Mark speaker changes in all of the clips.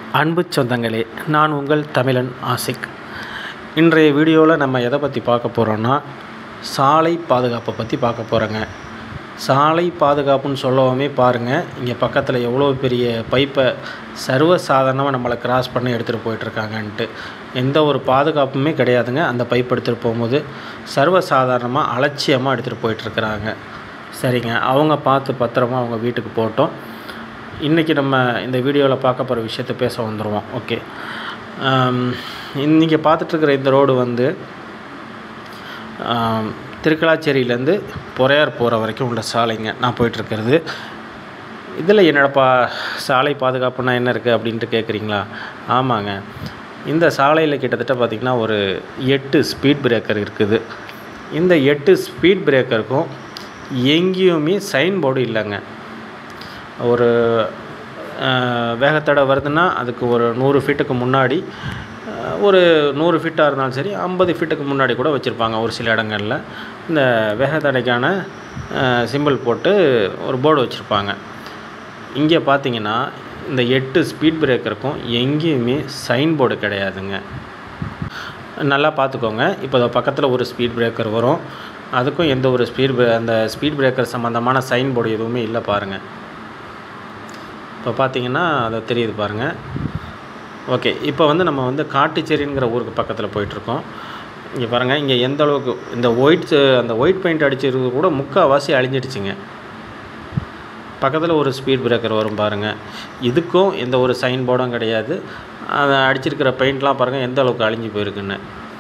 Speaker 1: அன்பு சொந்தங்களே நான் உங்கள் தமிழன் ஆசிக் இன்றைய வீடியோவில் நம்ம எதை பற்றி பார்க்க போகிறோன்னா சாலை பாதுகாப்பை பற்றி பார்க்க போகிறோங்க சாலை பாதுகாப்புன்னு சொல்லவுமே பாருங்கள் இங்கே பக்கத்தில் எவ்வளோ பெரிய பைப்பை சர்வ சாதாரணமாக நம்மளை கிராஸ் பண்ணி எடுத்துகிட்டு போயிட்டுருக்காங்கன்ட்டு எந்த ஒரு பாதுகாப்புமே கிடையாதுங்க அந்த பைப் எடுத்துகிட்டு போகும்போது சர்வ சாதாரணமாக அலட்சியமாக எடுத்துகிட்டு போயிட்டுருக்குறாங்க சரிங்க அவங்க பார்த்து பத்திரமா அவங்க வீட்டுக்கு போட்டோம் இன்றைக்கி நம்ம இந்த வீடியோவில் பார்க்க போகிற விஷயத்த பேச வந்துடுவோம் ஓகே இன்றைக்கி பார்த்துட்ருக்குற இந்த ரோடு வந்து ஆம், திருக்கலாச்சேரியிலேருந்து பொறையார் போகிற வரைக்கும் உள்ள சாலைங்க நான் போயிட்டுருக்கிறது இதில் என்னடப்பா சாலை பாதுகாப்புனா என்ன இருக்குது அப்படின்ட்டு கேட்குறீங்களா ஆமாங்க இந்த சாலையில் கிட்டத்தட்ட பார்த்திங்கன்னா ஒரு எட்டு ஸ்பீட் பிரேக்கர் இருக்குது இந்த எட்டு ஸ்பீட் பிரேக்கருக்கும் எங்கேயுமே சைன் போர்டு இல்லைங்க ஒரு அஹ், வேகத்தடை வருதுன்னா அதுக்கு ஒரு நூறு ஃபீட்டுக்கு முன்னாடி அஹ், ஒரு நூறு ஃபீட்டாக இருந்தாலும் சரி ஐம்பது ஃபீட்டுக்கு முன்னாடி கூட வச்சுருப்பாங்க ஒரு சில இடங்களில் இந்த வேகத்தடைக்கான சிம்பிள் போட்டு ஒரு போர்டு வச்சுருப்பாங்க இங்கே பார்த்தீங்கன்னா இந்த எட்டு ஸ்பீட் பிரேக்கருக்கும் எங்கேயுமே சைன் போர்டு கிடையாதுங்க நல்லா பார்த்துக்கோங்க இப்போ இதோ பக்கத்தில் ஒரு ஸ்பீட் பிரேக்கர் வரும் அதுக்கும் எந்த ஒரு ஸ்பீட் அந்த ஸ்பீட் பிரேக்கர் சம்மந்தமான சைன் போர்டு எதுவுமே இல்லை பாருங்கள் இப்போ பார்த்தீங்கன்னா அது தெரியுது பாருங்கள் ஓகே இப்போ வந்து நம்ம வந்து காட்டுச்சேரிங்கிற ஊருக்கு பக்கத்தில் போயிட்டுருக்கோம் இங்கே பாருங்கள் இங்கே எந்த அளவுக்கு இந்த ஒயிட் அந்த ஒயிட் பெயிண்ட் அடிச்சிருக்கு கூட முக்கால்வாசி அழிஞ்சிடுச்சுங்க பக்கத்தில் ஒரு ஸ்பீட் பிரேக்கர் வரும் பாருங்கள் இதுக்கும் எந்த ஒரு சைன் போர்டும் கிடையாது அதை அடிச்சிருக்கிற பெயிண்ட்லாம் பாருங்கள் எந்த அளவுக்கு அழிஞ்சு போயிருக்குன்னு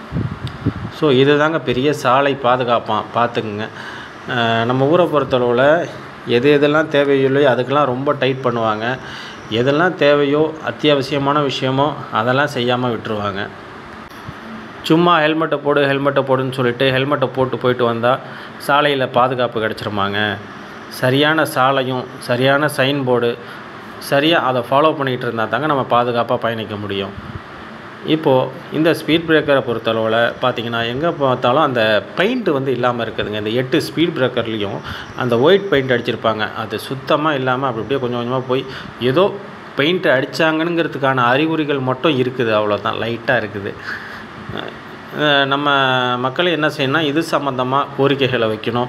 Speaker 1: ஸோ இது தாங்க பெரிய சாலை பாதுகாப்பான் பார்த்துக்குங்க அஹ் நம்ம ஊரை பொறுத்தளவில் எது எதெல்லாம் தேவையில்லையோ அதுக்கெல்லாம் ரொம்ப டைட் பண்ணுவாங்க எதெல்லாம் தேவையோ அத்தியாவசியமான விஷயமோ அதெல்லாம் செய்யாமல் விட்டுருவாங்க சும்மா ஹெல்மெட்டை போடு ஹெல்மெட்டை போடுன்னு சொல்லிட்டு ஹெல்மெட்டை போட்டு போயிட்டு வந்தால் சாலையில் பாதுகாப்பு கிடச்சிருமாங்க சரியான சாலையும் சரியான சைன் போர்டு சரியாக அதை ஃபாலோ பண்ணிகிட்டு இருந்தால் தாங்க நம்ம பாதுகாப்பாக பயணிக்க முடியும் இப்போது இந்த ஸ்பீட் பிரேக்கரை பொறுத்தளவில் பார்த்தீங்கன்னா எங்கே பார்த்தாலும் அந்த பெயிண்ட் வந்து இல்லாமல் இருக்குதுங்க இந்த எட்டு ஸ்பீட் பிரேக்கர்லேயும் அந்த ஒயிட் பெயிண்ட் அடிச்சிருப்பாங்க அது சுத்தமாக இல்லாமல் அப்படி அப்படியே கொஞ்சம் கொஞ்சமாக போய் ஏதோ பெயிண்ட் அடித்தாங்கங்கிறதுக்கான அறிகுறிகள் மட்டும் இருக்குது அவ்வளோதான் லைட்டாக இருக்குது அஹ் நம்ம மக்கள் என்ன செய்யணும்னா இது சம்மந்தமாக கோரிக்கைகளை வைக்கணும்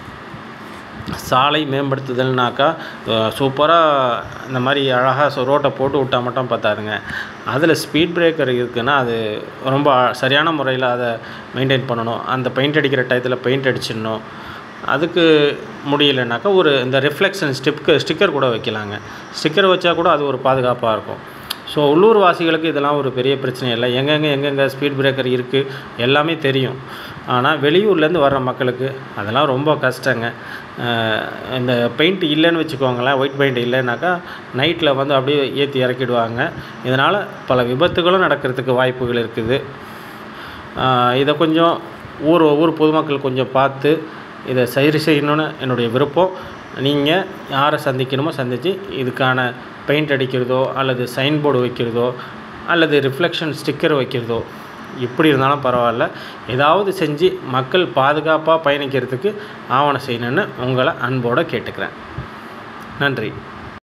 Speaker 1: சாலை மேம்படுத்துதல்னாக்கா சூப்பராக இந்த மாதிரி அழகாக ரோட்டை போட்டு விட்டால் மட்டும் பார்த்தாதுங்க அதில் ஸ்பீட் பிரேக்கர் இருக்குன்னா அது ரொம்ப சரியான முறையில் அதை மெயின்டைன் பண்ணணும் அந்த பெயிண்ட் அடிக்கிற டயத்தில் பெயிண்ட் அடிச்சிடணும் அதுக்கு முடியலைனாக்கா ஒரு இந்த ரிஃப்ளெக்ஷன் ஸ்டிக்கு ஸ்டிக்கர் கூட வைக்கலாங்க ஸ்டிக்கர் வச்சா கூட அது ஒரு பாதுகாப்பாக இருக்கும் ஸோ உள்ளூர் வாசிகளுக்கு இதெல்லாம் ஒரு பெரிய பிரச்சனை இல்லை எங்கெங்கே எங்கெங்கே ஸ்பீட் பிரேக்கர் இருக்குது எல்லாமே தெரியும் ஆனால் வெளியூர்லேருந்து வர்ற மக்களுக்கு அதெல்லாம் ரொம்ப கஷ்டங்க அஹ் இந்த பெயிண்ட் இல்லைன்னு வச்சுக்கோங்களேன் ஒயிட் பெயிண்ட் இல்லைனாக்கா நைட்டில் வந்து அப்படியே ஏற்றி இறக்கிடுவாங்க இதனால் பல விபத்துகளும் நடக்கிறதுக்கு வாய்ப்புகள் இருக்குது அஹ் இதை கொஞ்சம் ஊர் ஊர் பொதுமக்கள் கொஞ்சம் பார்த்து இதை சரி செய்யணும்னு என்னுடைய விருப்பம் நீங்கள் யாரை சந்திக்கணுமோ சந்தித்து இதுக்கான பெயிண்ட் அடிக்கிறதோ அல்லது சைன் போர்டு வைக்கிறதோ அல்லது ரிஃப்ளெக்ஷன் ஸ்டிக்கர் வைக்கிறதோ எப்படி இருந்தாலும் பரவாயில்ல ஏதாவது செஞ்சு மக்கள் பாதுகாப்பாக பயணிக்கிறதுக்கு ஆவணம் செய்யணும்னு உங்களை அன்போடு கேட்டுக்கிறேன் நன்றி